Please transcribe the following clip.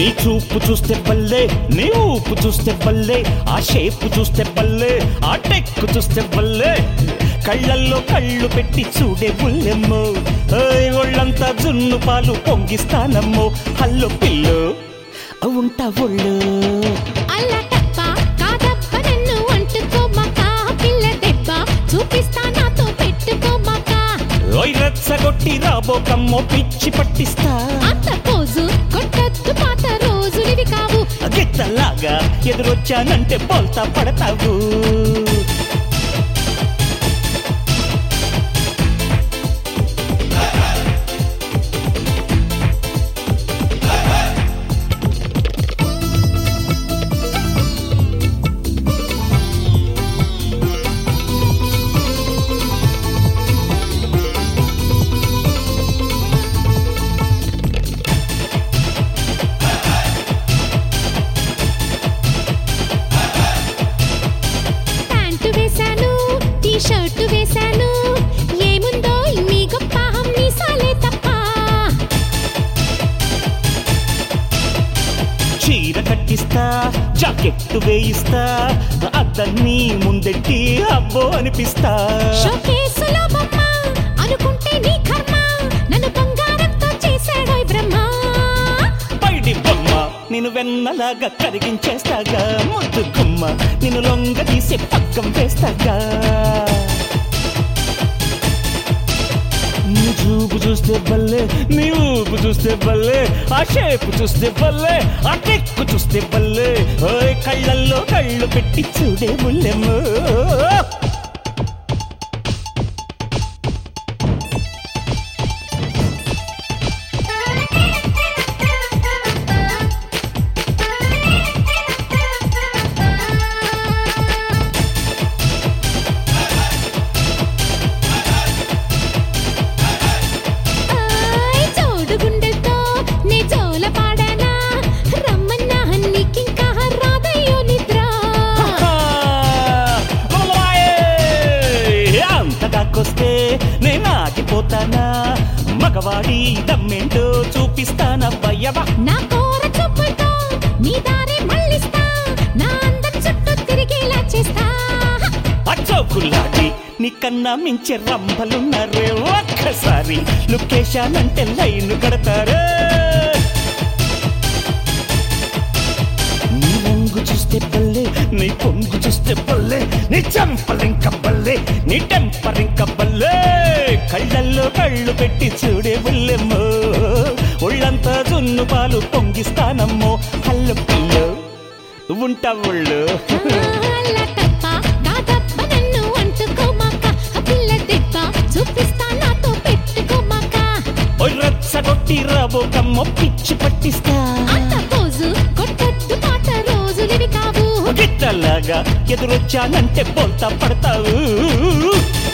నీ చూపు చూస్తే బల్లే నీ ఊపు చూస్తే బల్లే ఆ షేపు చూస్తే బల్లే ఆ టెక్కు చూస్తే బల్లే కళ్ళల్లో కళ్ళు పెట్టి చూడే బుల్లెమ్మో ఏయ్, ఒళ్ళంతా జున్ను పాలు పొంగిస్తానమ్మో హల్లు పిల్లు ఉంటా ఒళ్ళు అల్ల టప్ప కాదప్ప నన్ను అంటుకోమాక పిల్ల దెబ్బ చూపిస్తా నాతో పెట్టుకోమాక ఓయ్ రెచ్చగొట్టి రాబోకమ్మో పిచ్చి పట్టిస్తా అంత పోజు కొట్టద్దు పాత రోజులివి కావు గిత్తలాగా ఎదురొచ్చానంటే బోల్తా పడతావు ప్యాంటు వేశాను టీ షర్టు వేశాను ఏముందో నీ గొప్ప నీ సాలే తప్ప చీర కట్టిస్తా జాకెట్టు వేయిస్తా అద్దన్నీ ముందెట్టి అబ్బో అనిపిస్తా షోకేసులో బొమ్మ అనుకుంటే నీ కర్మ నన్ను బంగారంతో చేశాడోయ్ బ్రహ్మ పైడి బొమ్మ నేను వెన్నలాగా కరిగించేస్తాగా ముద్దు గుమ్మ నేను లొంగ తీసి పక్కం వేస్తాగా నీ చూపు చూస్తే బల్లే నీ ఊపు చూస్తే బల్లే ఆ షేపు చూస్తే బల్లే ఆ టెక్కు చూస్తే బల్లే ఓయ్ కళ్ళల్లో కళ్ళు పెట్టి చూడే ముల్లెమ్మో ఆయ్ చోడు గుండెలతో నే జోల పాడానా రమ్మన్నా నీకింకా రాదయ్యో నిద్ర అంతదాకొస్తే నేను ఆగిపోతానా మగవాడి దమ్మేంటో చూపిస్తానా భయవా నా కోర చూపులతో నీ దారి మళ్ళిస్తా నా అందరి చుట్టూ తిరిగేలా చేస్తా అచ్చోకులాడి నీకన్నా మించే రంభలున్నారే ఒక్కసారి లొకేషన్ లైన్ కడతారే నీ రంగు చూస్తే బల్లే నీ పొంగు చూస్తే బల్లే నీ చెంపలింక బల్లే నీ టెంపరింక బల్లే కళ్ళల్లో కళ్ళు పెట్టి చూడే బుల్లెమ్మో ఒళ్ళంతా జున్ను పాలు పొంగిస్తానమ్మో హల్లు పిల్లు ఉంటా ఒళ్ళు అల్ల టప్ప కాదప్ప నన్ను అంటుకోమాక ఆ పిల్ల దెబ్బ చూపిస్తా నాతో పెట్టుకోమాక ఓయ్ రచ్చగొట్టి రాబోకమ్మ పిచ్చి పట్టిస్తా అంత పోజు కొట్టద్దు పాత రోజులివి కావు గిట్టలాగా ఎదురొచ్చానంటే బోల్తా పడతావు